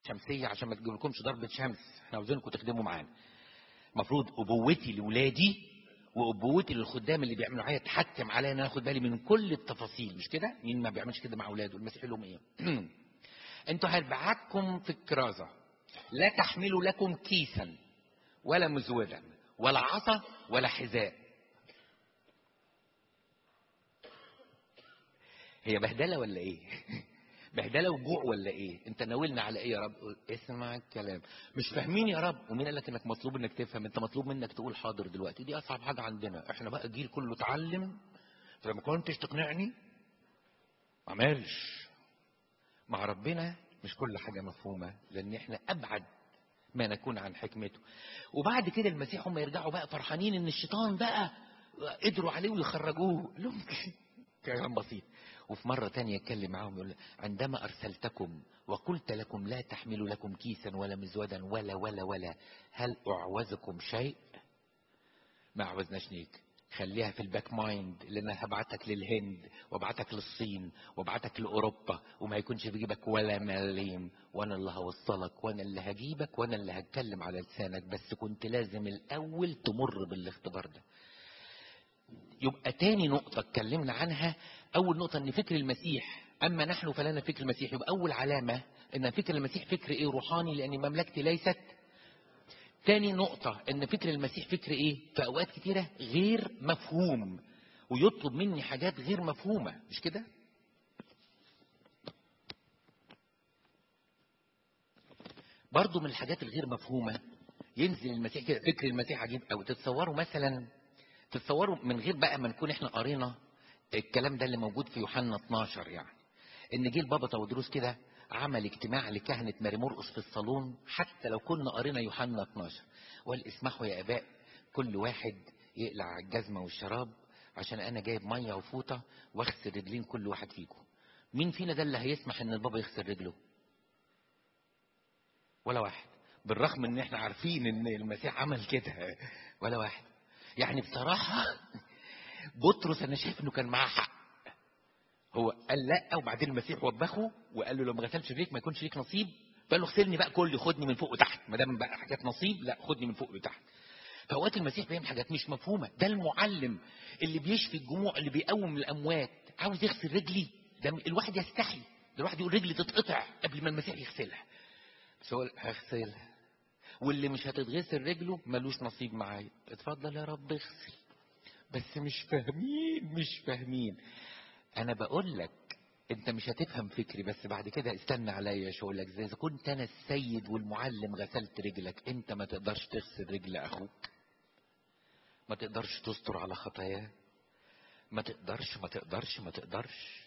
شمسيه عشان ما تجيب لكمش ضربه شمس احنا عاوزينكم تخدموا معانا المفروض ابوتي لاولادي وابوتي للخدام اللي بيعملوا معايا تحتم عليا ان انا اخد بالي من كل التفاصيل مش كده مين ما بيعملش كده مع اولاده المسيح لهم ايه انتوا هيبعتكم في الكرازه لا تحملوا لكم كيسا ولا مزودا ولا عصا ولا حذاء هي بهدله ولا ايه بهدله وجوع ولا ايه انت ناولنا على ايه يا رب اسمع الكلام مش فاهمين يا رب ومين قال لك انك مطلوب انك تفهم انت مطلوب منك تقول حاضر دلوقتي دي اصعب حاجه عندنا احنا بقى جيل كله اتعلم فلما كنتش تقنعني ما عملش مع ربنا مش كل حاجه مفهومه لان احنا ابعد ما نكون عن حكمته وبعد كده المسيح هم يرجعوا بقى فرحانين ان الشيطان بقى قدروا عليه ويخرجوه لهم كلام بسيط وفي مرة تانية يتكلم معاهم يقول عندما أرسلتكم وقلت لكم لا تحملوا لكم كيسا ولا مزودا ولا ولا ولا هل أعوزكم شيء؟ ما أعوزناش ليك خليها في الباك مايند لان انا هبعتك للهند وابعتك للصين وابعتك لاوروبا وما يكونش في جيبك ولا مليم وانا اللي هوصلك وانا اللي هجيبك وانا اللي هتكلم على لسانك بس كنت لازم الاول تمر بالاختبار ده يبقى تاني نقطة اتكلمنا عنها أول نقطة إن فكر المسيح أما نحن فلنا فكر المسيح يبقى أول علامة إن فكر المسيح فكر إيه روحاني لأن مملكتي ليست تاني نقطة إن فكر المسيح فكر إيه في أوقات كتيرة غير مفهوم ويطلب مني حاجات غير مفهومة مش كده؟ برضو من الحاجات الغير مفهومة ينزل المسيح كده فكر المسيح عجيب أو تتصوروا مثلا تتصوروا من غير بقى ما نكون احنا قرينا الكلام ده اللي موجود في يوحنا 12 يعني ان جه البابا تودروس كده عمل اجتماع لكهنة ماري مرقس في الصالون حتى لو كنا قرينا يوحنا 12 وقال اسمحوا يا اباء كل واحد يقلع الجزمة والشراب عشان انا جايب مية وفوطة واغسل رجلين كل واحد فيكم مين فينا ده اللي هيسمح ان البابا يغسل رجله ولا واحد بالرغم ان احنا عارفين ان المسيح عمل كده ولا واحد يعني بصراحة بطرس أنا شايف إنه كان معاه حق. هو قال لا وبعدين المسيح وبخه وقال له لو ما غسلش فيك ما يكونش ليك نصيب فقال له اغسلني بقى كل خدني من فوق وتحت ما دام بقى حاجات نصيب لا خدني من فوق وتحت. فأوقات المسيح بيعمل حاجات مش مفهومة ده المعلم اللي بيشفي الجموع اللي بيقوم الأموات عاوز يغسل رجلي ده الواحد يستحي ده الواحد يقول رجلي تتقطع قبل ما المسيح يغسلها بس هو هغسلها واللي مش هتتغسل رجله ملوش نصيب معايا اتفضل يا رب اغسل بس مش فاهمين مش فاهمين انا بقول لك انت مش هتفهم فكري بس بعد كده استنى عليا شغلك زي اذا كنت انا السيد والمعلم غسلت رجلك انت ما تقدرش تغسل رجل اخوك ما تقدرش تستر على خطاياه ما تقدرش ما تقدرش ما تقدرش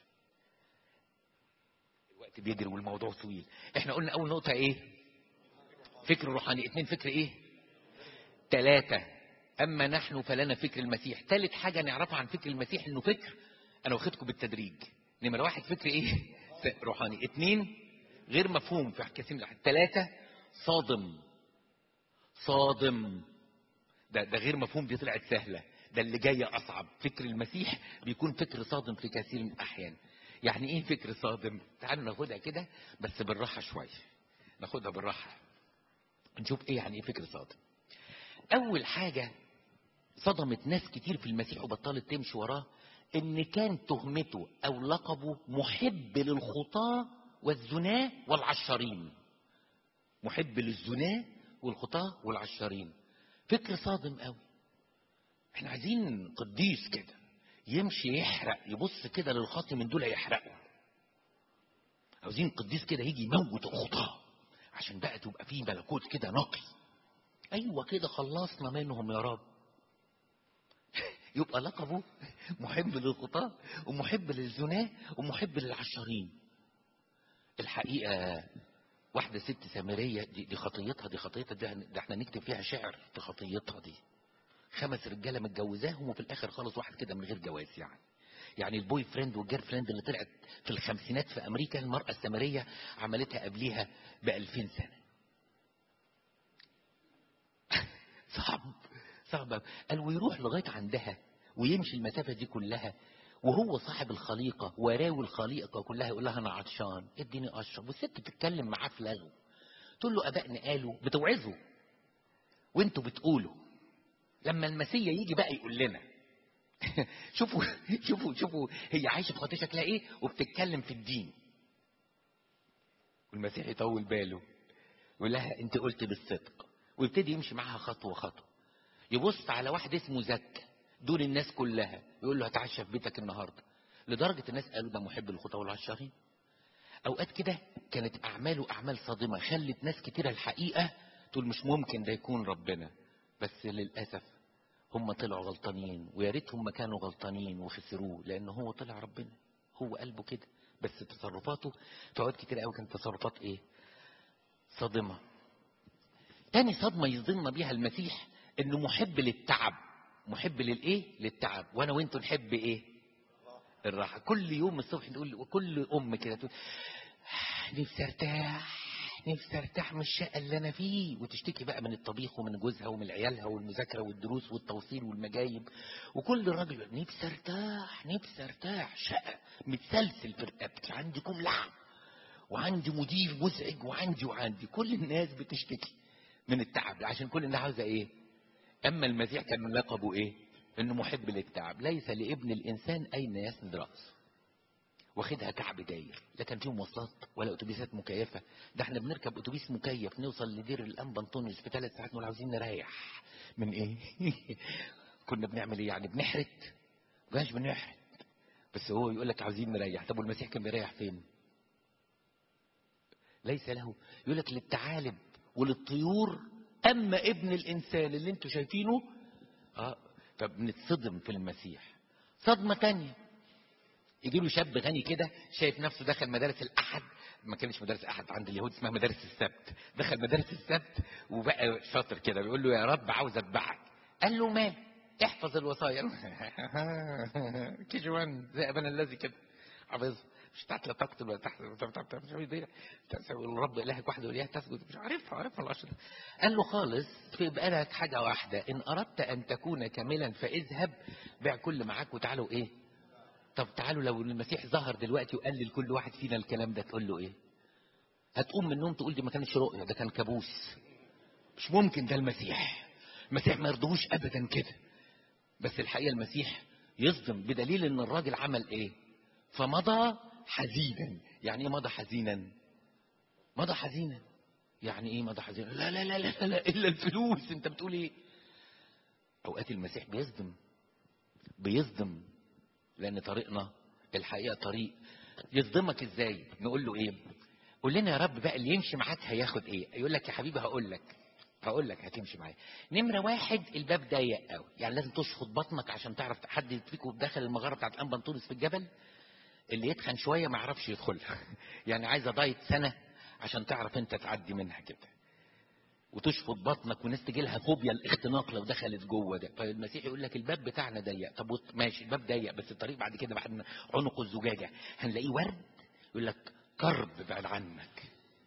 الوقت بيجري والموضوع طويل احنا قلنا اول نقطه ايه فكر روحاني اتنين فكر ايه تلاتة اما نحن فلنا فكر المسيح تالت حاجة نعرفها عن فكر المسيح انه فكر انا واخدكم بالتدريج نمرة واحد فكر ايه روحاني اتنين غير مفهوم في كثير من الأحيان تلاتة صادم صادم ده, ده غير مفهوم دي طلعت سهلة ده اللي جاية أصعب فكر المسيح بيكون فكر صادم في كثير من الأحيان يعني إيه فكر صادم تعالوا ناخدها كده بس بالراحة شوية ناخدها بالراحة نشوف ايه يعني ايه فكر صادم اول حاجة صدمت ناس كتير في المسيح وبطلت تمشي وراه ان كان تهمته او لقبه محب للخطاة والزناة والعشارين محب للزناة والخطاة والعشارين فكر صادم قوي احنا عايزين قديس كده يمشي يحرق يبص كده للخاطي من دول يحرقه عاوزين قديس كده يجي يموت الخطاه عشان بقى تبقى فيه ملكوت كده نقي ايوه كده خلصنا منهم يا رب يبقى لقبه محب للخطاة ومحب للزنا ومحب للعشارين الحقيقة واحدة ست سامرية دي, دي خطيتها دي خطيتها دي, ده احنا نكتب فيها شعر في خطيتها دي خمس رجالة متجوزاهم وفي الآخر خالص واحد كده من غير جواز يعني يعني البوي فريند والجير فريند اللي طلعت في الخمسينات في امريكا المراه السامريه عملتها قبليها ب 2000 سنه صعب صعب قال ويروح لغايه عندها ويمشي المسافه دي كلها وهو صاحب الخليقه وراوي الخليقه كلها يقول لها انا عطشان اديني اشرب والست بتتكلم معاه في لغو تقول له ابائنا قالوا بتوعظوا وانتوا بتقولوا لما المسيح يجي بقى يقول لنا شوفوا شوفوا شوفوا هي عايشه في خطيه شكلها ايه وبتتكلم في الدين والمسيح يطول باله يقول لها انت قلت بالصدق ويبتدي يمشي معاها خطوه خطوه يبص على واحد اسمه زكا دول الناس كلها يقول له هتعشى في بيتك النهارده لدرجه الناس قالوا ده محب الخطى والعشاقين اوقات كده كانت اعماله اعمال صادمه خلت ناس كتيره الحقيقه تقول مش ممكن ده يكون ربنا بس للاسف هم طلعوا غلطانين ويا ريتهم ما كانوا غلطانين وخسروه لان هو طلع ربنا هو قلبه كده بس تصرفاته في اوقات كتير قوي كانت تصرفات ايه صادمه تاني صدمه يصدمنا بيها المسيح انه محب للتعب محب للايه للتعب وانا وانتوا نحب ايه الراحه كل يوم الصبح نقول كل ام كده تقول نفسي ارتاح نفسي ارتاح من الشقه اللي انا فيه وتشتكي بقى من الطبيخ ومن جوزها ومن عيالها والمذاكره والدروس والتوصيل والمجايب وكل راجل نفسي ارتاح نفسي ارتاح شقه متسلسل في رقبتي عندي كم لحم وعندي مدير مزعج وعندي وعندي كل الناس بتشتكي من التعب عشان كل الناس عاوزه ايه اما المسيح كان لقبه ايه انه محب للتعب ليس لابن الانسان اين يسند راسه واخدها كعب داير لا كان فيه مواصلات ولا اتوبيسات مكيفه ده احنا بنركب اتوبيس مكيف نوصل لدير الانبا انطونيوس في ثلاث ساعات نقول عاوزين نريح من ايه كنا بنعمل ايه يعني بنحرت ما كناش بنحرت بس هو يقول لك عاوزين نريح طب والمسيح كان بيريح فين ليس له يقول لك للثعالب وللطيور اما ابن الانسان اللي انتوا شايفينه اه فبنتصدم في المسيح صدمه تانية يجي له شاب غني كده شايف نفسه دخل مدارس الاحد ما كانش مدارس احد عند اليهود اسمها مدارس السبت دخل مدارس السبت وبقى شاطر كده بيقول له يا رب عاوز اتبعك قال له مال احفظ الوصايا كيجي وان زي ابانا الذي كده حافظها مش بتاعت لا تقتل ولا تحزن مش عارف الرب الهك وحده وليه تسجد مش عارفها عارفها العشرة قال له خالص في بالك حاجه واحده ان اردت ان تكون كاملا فاذهب بيع كل معاك وتعالوا ايه طب تعالوا لو المسيح ظهر دلوقتي وقال لكل واحد فينا الكلام ده تقول له ايه هتقوم من النوم تقول دي ما كانتش رؤيه ده كان كابوس مش ممكن ده المسيح المسيح ما يرضوش ابدا كده بس الحقيقه المسيح يصدم بدليل ان الراجل عمل ايه فمضى حزينا يعني ايه مضى حزينا مضى حزينا يعني ايه مضى حزينا لا لا لا لا, لا الا الفلوس انت بتقول ايه اوقات المسيح بيصدم بيصدم لان طريقنا الحقيقه طريق يصدمك ازاي نقول له ايه قول لنا يا رب بقى اللي يمشي معاك هياخد ايه يقول لك يا حبيبي هقول لك هقول لك هتمشي معايا نمره واحد الباب ضيق قوي يعني لازم تشفط بطنك عشان تعرف حد فيكم دخل المغاره بتاعت الانبا انطونس في الجبل اللي يتخن شويه ما يعرفش يدخلها يعني عايزه دايت سنه عشان تعرف انت تعدي منها كده وتشفط بطنك وناس تجي لها فوبيا الاختناق لو دخلت جوه ده فالمسيح يقول لك الباب بتاعنا ضيق طب ماشي الباب ضيق بس الطريق بعد كده بعد عنق الزجاجه هنلاقيه ورد يقول لك كرب بعد عنك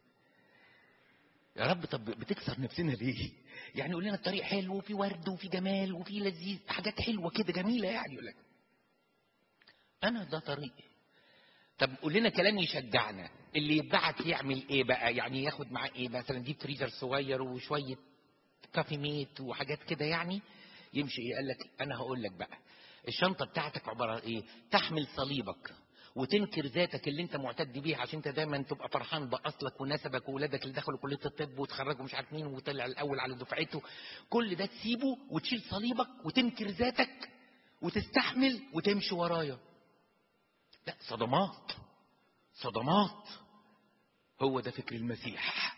يا رب طب بتكسر نفسنا ليه؟ يعني يقول لنا الطريق حلو وفي ورد وفي جمال وفي لذيذ حاجات حلوه كده جميله يعني يقول لك انا ده طريقي طب قول لنا كلام يشجعنا اللي يتبعت يعمل ايه بقى يعني ياخد معاه ايه مثلا يجيب فريزر صغير وشويه كافي ميت وحاجات كده يعني يمشي ايه قال لك انا هقول لك بقى الشنطه بتاعتك عباره عن ايه تحمل صليبك وتنكر ذاتك اللي انت معتد بيها عشان انت دايما تبقى فرحان باصلك ونسبك واولادك اللي دخلوا كليه الطب وتخرجوا مش عارف مين وطلع الاول على دفعته كل ده تسيبه وتشيل صليبك وتنكر ذاتك وتستحمل وتمشي ورايا لا صدمات صدمات هو ده فكر المسيح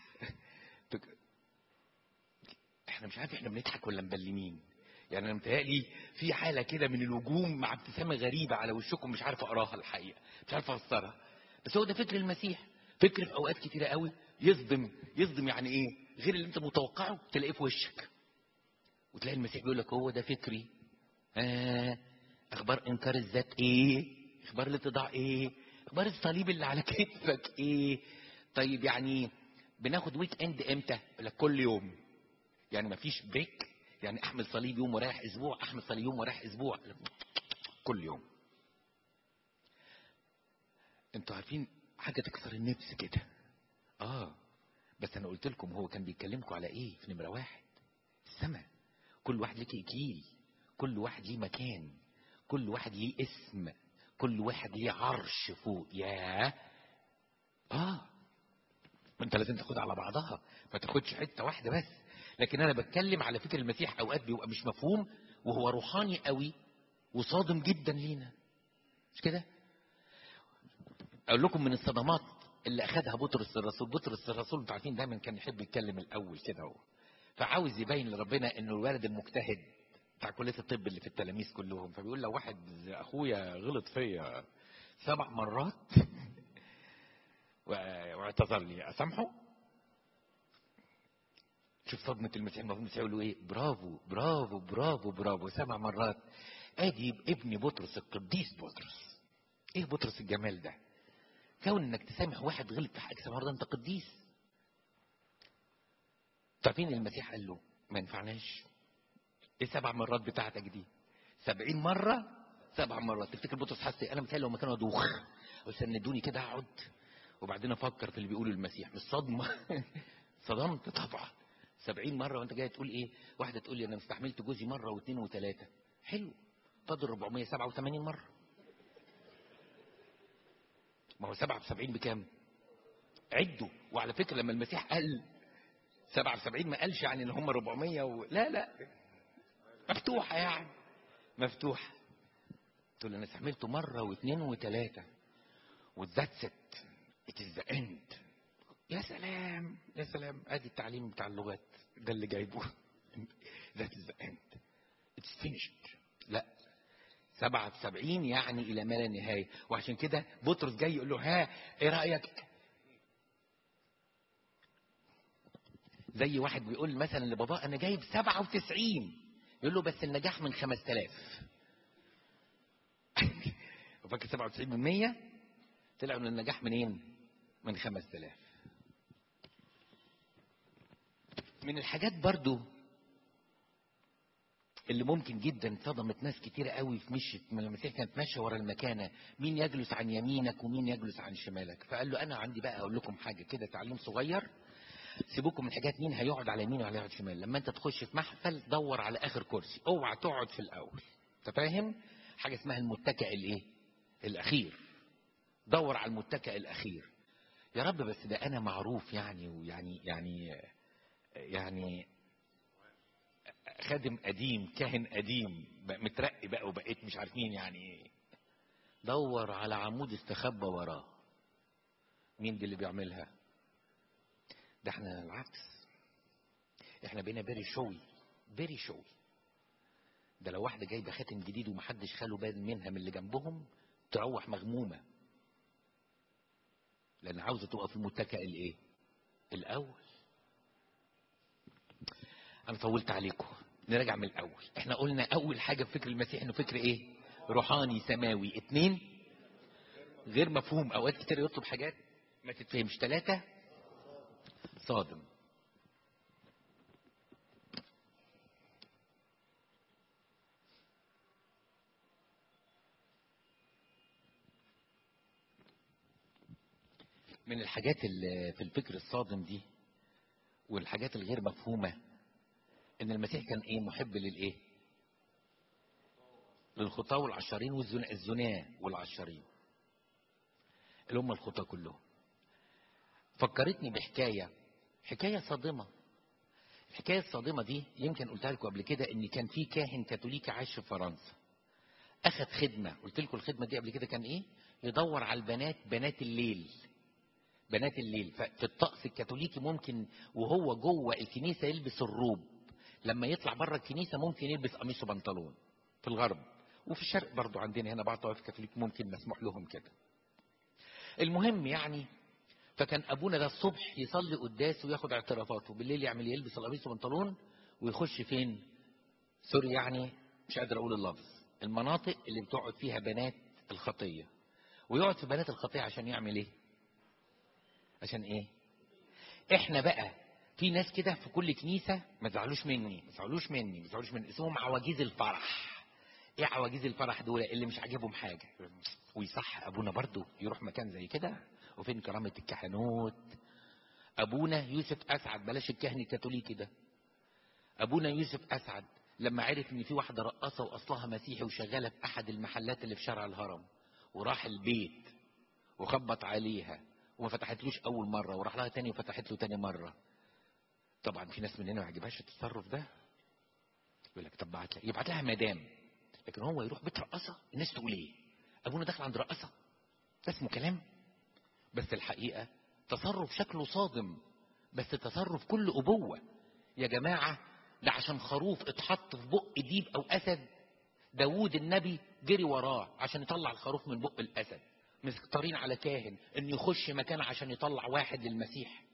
احنا مش عارف احنا بنضحك ولا مبلمين يعني انا متهيألي في حالة كده من الهجوم مع ابتسامة غريبة على وشكم مش عارف اقراها الحقيقة مش عارف افسرها بس هو ده فكر المسيح فكر في اوقات كتيرة قوي يصدم يصدم يعني ايه غير اللي انت متوقعه تلاقيه في وشك وتلاقي المسيح بيقول لك هو ده فكري آه اخبار انكار الذات ايه اخبار الاتضاع ايه اخبار الصليب اللي على كتفك ايه طيب يعني بناخد ويك اند امتى يقول لك كل يوم يعني ما فيش بريك يعني احمل صليب يوم ورايح اسبوع احمل صليب يوم ورايح اسبوع كل يوم انتوا عارفين حاجه تكسر النفس كده اه بس انا قلت لكم هو كان بيكلمكم على ايه في نمره واحد السماء كل واحد ليه اكليل كل واحد ليه مكان كل واحد ليه اسم كل واحد ليه عرش فوق ياه اه ما انت لازم تاخدها على بعضها ما تاخدش حته واحده بس لكن انا بتكلم على فكر المسيح اوقات بيبقى مش مفهوم وهو روحاني قوي وصادم جدا لينا مش كده اقول لكم من الصدمات اللي اخذها بطرس الرسول بطرس الرسول انتوا عارفين دايما كان يحب يتكلم الاول كده هو فعاوز يبين لربنا انه الولد المجتهد بتاع كليه الطب اللي في التلاميذ كلهم فبيقول لو واحد زي اخويا غلط فيا سبع مرات و- واعتذر لي اسامحه شوف صدمة المسيح المسيح يقول له ايه برافو برافو برافو برافو سبع مرات ادي ابن بطرس القديس بطرس ايه بطرس الجمال ده كون انك تسامح واحد غلط في حاجه سبع مرات انت قديس تعرفين المسيح قال له ما ينفعناش ايه سبع مرات بتاعتك دي سبعين مرة سبع مرات تفتكر بطرس حس إيه؟ انا متهيألي لو مكانه ادوخ قلت سندوني كده اقعد وبعدين افكر في اللي بيقوله المسيح مش صدمة صدمت طبعا سبعين مرة وانت جاي تقول ايه واحدة تقول لي انا استحملت جوزي مرة واثنين وثلاثة حلو فاضل 487 مرة ما هو 77 بكام عدوا وعلى فكرة لما المسيح قال 77 ما قالش يعني ان هم 400 و... لا لا مفتوحة يعني مفتوحة تقول انا استحملته مرة واثنين وثلاثة وذاتس ات ات از ذا اند يا سلام يا سلام ادي التعليم بتاع اللغات ده اللي جايبه ذات از ذا اند اتس فينيشد لا سبعة سبعين يعني إلى ما لا نهاية وعشان كده بطرس جاي يقول له ها إيه رأيك زي واحد بيقول مثلا لبابا أنا جايب سبعة وتسعين يقول له بس النجاح من خمس تلاف وفاكر سبعة وتسعين من مية طلع من النجاح منين من خمس تلاف من الحاجات برضو اللي ممكن جدا صدمت ناس كتير قوي في مشيت من المسيح كانت ماشيه ورا المكانه مين يجلس عن يمينك ومين يجلس عن شمالك فقال له انا عندي بقى اقول لكم حاجه كده تعليم صغير سيبوكم من حاجات مين هيقعد على يمين ولا هيقعد شمال لما انت تخش في محفل دور على اخر كرسي اوعى تقعد في الاول انت فاهم حاجه اسمها المتكئ الايه الاخير دور على المتكئ الاخير يا رب بس ده انا معروف يعني ويعني يعني يعني خادم قديم كاهن قديم بقى مترقي بقى وبقيت مش عارف مين يعني ايه دور على عمود استخبى وراه مين دي اللي بيعملها ده احنا العكس احنا بقينا فيري شوي فيري شوي ده لو واحده جايبه خاتم جديد ومحدش خاله بال منها من اللي جنبهم تروح مغمومه لان عاوزه تبقى في المتكئ الايه الاول انا طولت عليكم نرجع من الاول احنا قلنا اول حاجه في فكر المسيح انه فكر ايه روحاني سماوي اتنين غير مفهوم اوقات كتير يطلب حاجات ما تتفهمش ثلاثة صادم من الحاجات اللي في الفكر الصادم دي والحاجات الغير مفهومه ان المسيح كان ايه محب للايه للخطاة والعشارين والزناة والعشارين اللي هم الخطاة كلهم فكرتني بحكاية حكاية صادمة الحكاية الصادمة دي يمكن قلتها لكم قبل كده ان كان في كاهن كاثوليكي عايش في فرنسا اخذ خدمة قلت لكم الخدمة دي قبل كده كان ايه يدور على البنات بنات الليل بنات الليل ففي الطقس الكاثوليكي ممكن وهو جوه الكنيسة يلبس الروب لما يطلع بره الكنيسه ممكن يلبس قميص وبنطلون في الغرب وفي الشرق برضو عندنا هنا بعض طوائف كاثوليك ممكن مسموح لهم كده المهم يعني فكان ابونا ده الصبح يصلي قداس وياخد اعترافاته بالليل يعمل يلبس القميص وبنطلون ويخش فين سوري يعني مش قادر اقول اللفظ المناطق اللي بتقعد فيها بنات الخطيه ويقعد في بنات الخطيه عشان يعمل ايه عشان ايه احنا بقى في ناس كده في كل كنيسة ما تزعلوش مني ما تزعلوش مني ما تزعلوش مني اسمهم عواجيز الفرح ايه عواجيز الفرح دول اللي مش عاجبهم حاجة ويصح ابونا برضو يروح مكان زي كده وفين كرامة الكهنوت ابونا يوسف اسعد بلاش الكاهن الكاثوليكي ده ابونا يوسف اسعد لما عرف ان في واحده رقاصه واصلها مسيحي وشغاله في احد المحلات اللي في شارع الهرم وراح البيت وخبط عليها وما فتحتلوش اول مره وراح لها تاني وفتحت له تاني مره طبعا في ناس مننا ما عجبهاش التصرف ده يقول لك طب بعت لها يبعت لها مدام لكن هو يروح بيت رقاصه الناس تقول ايه ابونا دخل عند رقاصه ده اسمه كلام بس الحقيقه تصرف شكله صادم بس تصرف كل ابوه يا جماعه ده عشان خروف اتحط في بق ديب او اسد داوود النبي جري وراه عشان يطلع الخروف من بق الاسد مستكترين على كاهن ان يخش مكان عشان يطلع واحد للمسيح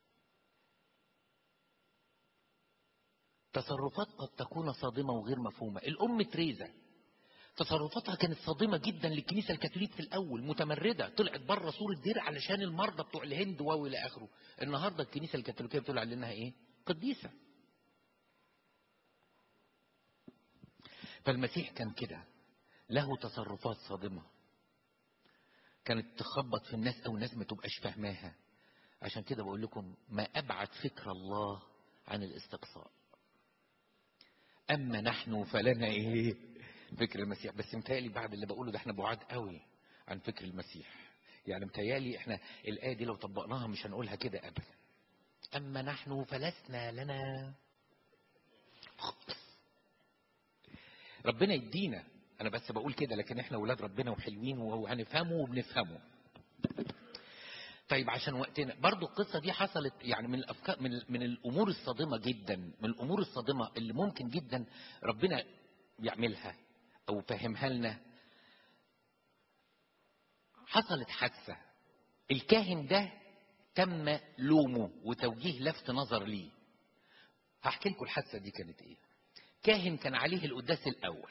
تصرفات قد تكون صادمة وغير مفهومة الأم تريزا تصرفاتها كانت صادمة جدا للكنيسة الكاثوليك في الأول متمردة طلعت بره سور الدير علشان المرضى بتوع الهند واو إلى آخره النهاردة الكنيسة الكاثوليكية بتقول عليها إيه قديسة فالمسيح كان كده له تصرفات صادمة كانت تخبط في الناس أو الناس ما تبقاش فاهماها عشان كده بقول لكم ما أبعد فكر الله عن الاستقصاء أما نحن فلنا إيه فكر المسيح بس متهيألي بعد اللي بقوله ده احنا بعاد قوي عن فكر المسيح يعني متهيألي احنا الآية دي لو طبقناها مش هنقولها كده أبدا أما نحن فلسنا لنا خالص ربنا يدينا أنا بس بقول كده لكن احنا ولاد ربنا وحلوين وهنفهمه وبنفهمه طيب عشان وقتنا برضو القصة دي حصلت يعني من الأفكار من, من الأمور الصادمة جدا من الأمور الصادمة اللي ممكن جدا ربنا يعملها أو فهمها لنا حصلت حادثة الكاهن ده تم لومه وتوجيه لفت نظر ليه هحكي لكم الحادثة دي كانت ايه كاهن كان عليه القداس الأول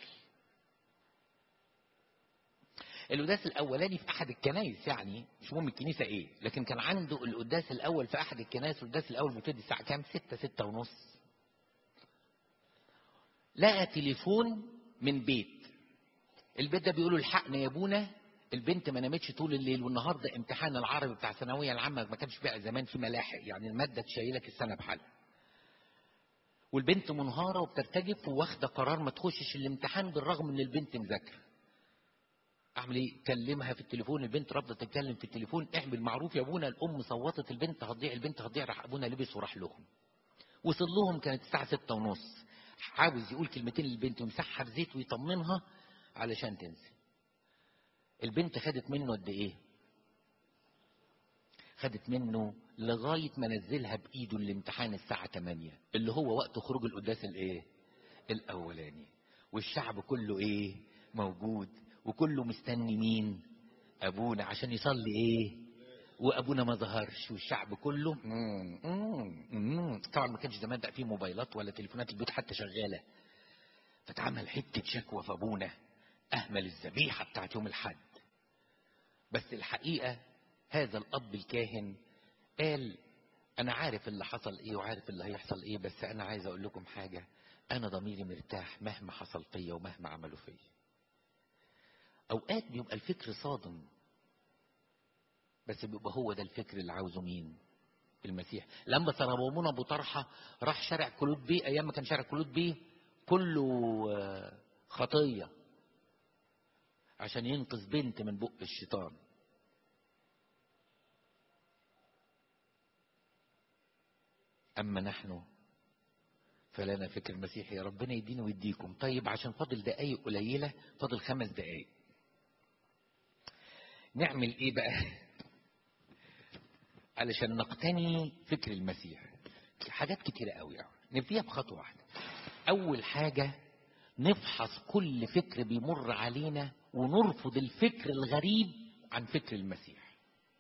القداس الاولاني في احد الكنايس يعني مش مهم الكنيسه ايه لكن كان عنده القداس الاول في احد الكنايس القداس الاول بيبتدي الساعه كام ستة ستة ونص لقى تليفون من بيت البيت ده بيقولوا الحقنا يا ابونا البنت ما نامتش طول الليل والنهارده امتحان العربي بتاع الثانويه العامه ما كانش بقى زمان في ملاحق يعني الماده تشيلك السنه بحالها والبنت منهاره وبترتجف وواخده قرار ما تخشش الامتحان بالرغم ان البنت مذاكره اعمل ايه كلمها في التليفون البنت رافضه تتكلم في التليفون اعمل معروف يا ابونا الام صوتت البنت هتضيع البنت هتضيع راح ابونا لبس وراح لهم وصل لهم كانت الساعه ستة ونص عاوز يقول كلمتين للبنت ويمسحها بزيت ويطمنها علشان تنزل البنت خدت منه قد ايه خدت منه لغايه ما نزلها بايده الامتحان الساعه 8 اللي هو وقت خروج القداس الايه الاولاني والشعب كله ايه موجود وكله مستني مين ابونا عشان يصلي ايه وابونا ما ظهرش والشعب كله مم مم مم. طبعا ما كانش زمان بقى فيه موبايلات ولا تليفونات البيوت حتى شغاله فتعمل حته شكوى في ابونا اهمل الذبيحه بتاعت يوم الحد بس الحقيقه هذا الاب الكاهن قال انا عارف اللي حصل ايه وعارف اللي هيحصل ايه بس انا عايز اقول لكم حاجه انا ضميري مرتاح مهما حصل فيا ومهما عملوا فيا اوقات بيبقى الفكر صادم بس بيبقى هو ده الفكر اللي عاوزه مين المسيح لما سربومون ابو طرحه راح شارع كلود بيه ايام ما كان شارع كلود بيه كله خطيه عشان ينقذ بنت من بق الشيطان اما نحن فلنا فكر المسيح يا ربنا يدينا ويديكم طيب عشان فاضل دقايق قليله فاضل خمس دقايق نعمل ايه بقى علشان نقتني فكر المسيح حاجات كتيرة قوي يعني نبتديها بخطوة واحدة أول حاجة نفحص كل فكر بيمر علينا ونرفض الفكر الغريب عن فكر المسيح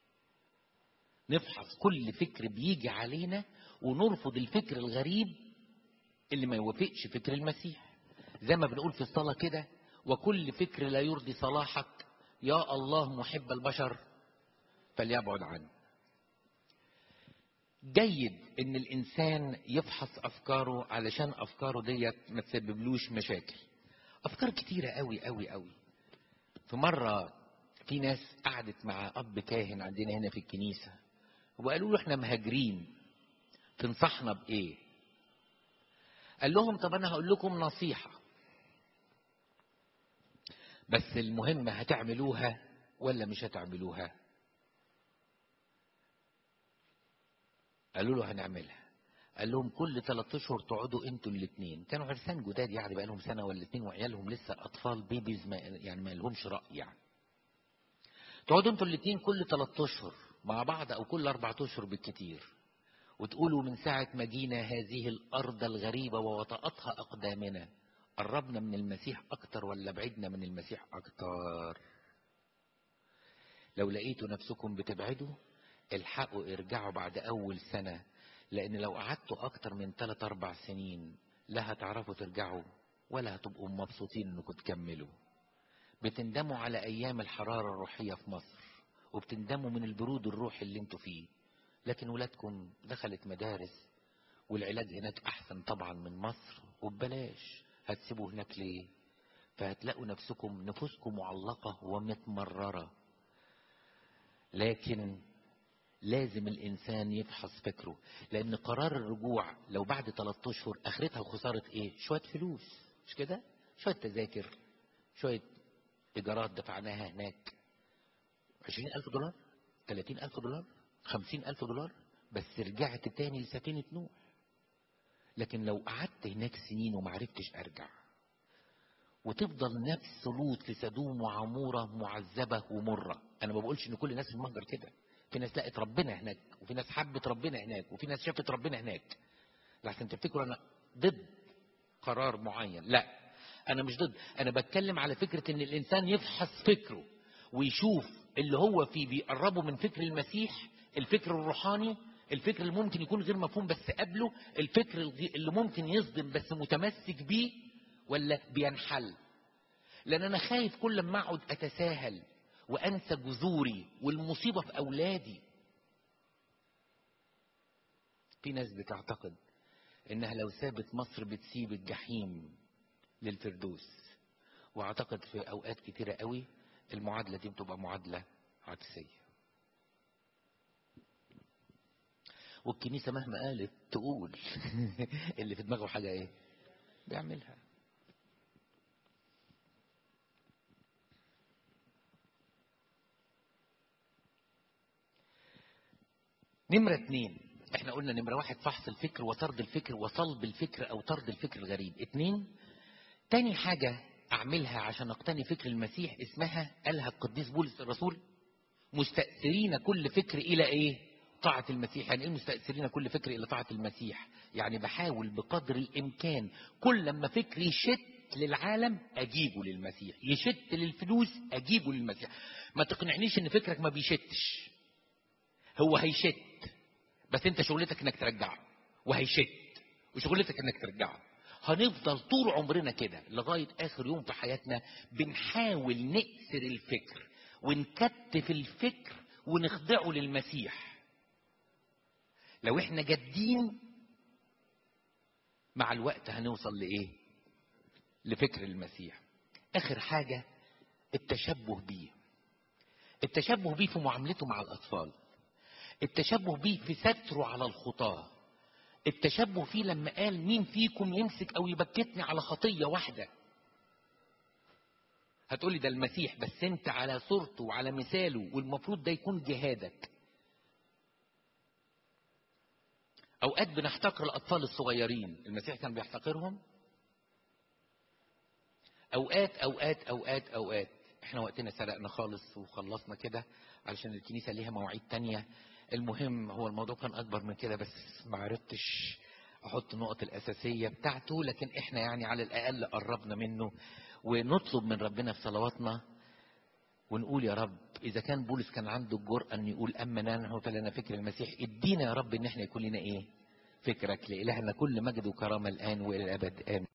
نفحص كل فكر بيجي علينا ونرفض الفكر الغريب اللي ما يوافقش فكر المسيح زي ما بنقول في الصلاة كده وكل فكر لا يرضي صلاحك يا الله محب البشر فليبعد عنه جيد ان الانسان يفحص افكاره علشان افكاره ديت ما تسببلوش مشاكل افكار كتيره قوي قوي قوي في مره في ناس قعدت مع اب كاهن عندنا هنا في الكنيسه وقالوا له احنا مهاجرين تنصحنا بايه قال لهم طب انا هقول لكم نصيحه بس المهم هتعملوها ولا مش هتعملوها قالوا له هنعملها قال لهم كل ثلاث اشهر تقعدوا انتوا الاثنين كانوا عرسان جداد يعني بقى لهم سنه ولا اتنين وعيالهم لسه اطفال بيبيز ما يعني ما لهمش راي يعني تقعدوا انتوا الاثنين كل ثلاث اشهر مع بعض او كل اربع اشهر بالكتير وتقولوا من ساعة ما جينا هذه الأرض الغريبة ووطأتها أقدامنا قربنا من المسيح أكتر ولا بعدنا من المسيح أكتر لو لقيتوا نفسكم بتبعدوا الحقوا ارجعوا بعد أول سنة لأن لو قعدتوا أكتر من 3 أربع سنين لا هتعرفوا ترجعوا ولا هتبقوا مبسوطين إنكم تكملوا بتندموا على أيام الحرارة الروحية في مصر وبتندموا من البرود الروحي اللي انتوا فيه لكن ولادكم دخلت مدارس والعلاج هناك احسن طبعا من مصر وببلاش هتسيبوا هناك ليه فهتلاقوا نفسكم نفوسكم معلقة ومتمررة لكن لازم الانسان يفحص فكره لان قرار الرجوع لو بعد 3 اشهر اخرتها خسارة ايه شوية فلوس مش كده شوية تذاكر شوية ايجارات دفعناها هناك عشرين ألف دولار تلاتين ألف دولار خمسين ألف دولار بس رجعت تاني لسفينة نوح لكن لو قعدت هناك سنين ومعرفتش أرجع وتفضل نفس لوط في سدوم وعمورة معذبة ومرة أنا ما بقولش إن كل الناس في المهجر كده في ناس لقت ربنا هناك وفي ناس حبت ربنا هناك وفي ناس شافت ربنا هناك لحسن تفتكروا أنا ضد قرار معين لا أنا مش ضد أنا بتكلم على فكرة إن الإنسان يفحص فكره ويشوف اللي هو فيه بيقربه من فكر المسيح الفكر الروحاني الفكر اللي ممكن يكون غير مفهوم بس قبله الفكر اللي ممكن يصدم بس متمسك بيه ولا بينحل لان انا خايف كل ما اقعد اتساهل وانسى جذوري والمصيبه في اولادي في ناس بتعتقد انها لو سابت مصر بتسيب الجحيم للفردوس واعتقد في اوقات كتيره قوي المعادله دي بتبقى معادله عكسيه والكنيسه مهما قالت تقول اللي في دماغه حاجه ايه بيعملها نمرة اتنين احنا قلنا نمرة واحد فحص الفكر وطرد الفكر وصلب الفكر او طرد الفكر الغريب اتنين تاني حاجة اعملها عشان اقتني فكر المسيح اسمها قالها القديس بولس الرسول مستأثرين كل فكر الى ايه طاعة المسيح يعني ايه مستأثرين كل فكر الى طاعة المسيح يعني بحاول بقدر الامكان كل لما فكري يشت للعالم اجيبه للمسيح يشت للفلوس اجيبه للمسيح ما تقنعنيش ان فكرك ما بيشتش هو هيشت بس انت شغلتك انك ترجعه وهيشت وشغلتك انك ترجعه هنفضل طول عمرنا كده لغاية آخر يوم في حياتنا بنحاول نأسر الفكر ونكتف الفكر ونخضعه للمسيح لو احنا جادين مع الوقت هنوصل لإيه لفكر المسيح آخر حاجة التشبه بيه التشبه بيه في معاملته مع الأطفال التشبه بيه في ستره على الخطاه التشبه فيه لما قال مين فيكم يمسك او يبكتني على خطيه واحده هتقولي ده المسيح بس انت على صورته وعلى مثاله والمفروض ده يكون جهادك اوقات بنحتقر الاطفال الصغيرين المسيح كان بيحتقرهم اوقات اوقات اوقات اوقات احنا وقتنا سرقنا خالص وخلصنا كده علشان الكنيسه ليها مواعيد تانية المهم هو الموضوع كان اكبر من كده بس ما عرفتش احط النقط الاساسيه بتاعته لكن احنا يعني على الاقل قربنا منه ونطلب من ربنا في صلواتنا ونقول يا رب اذا كان بولس كان عنده الجرأه ان يقول اما نحن فلنا فكر المسيح ادينا يا رب ان احنا يكون لنا ايه فكرك لالهنا كل مجد وكرامه الان والى الابد امين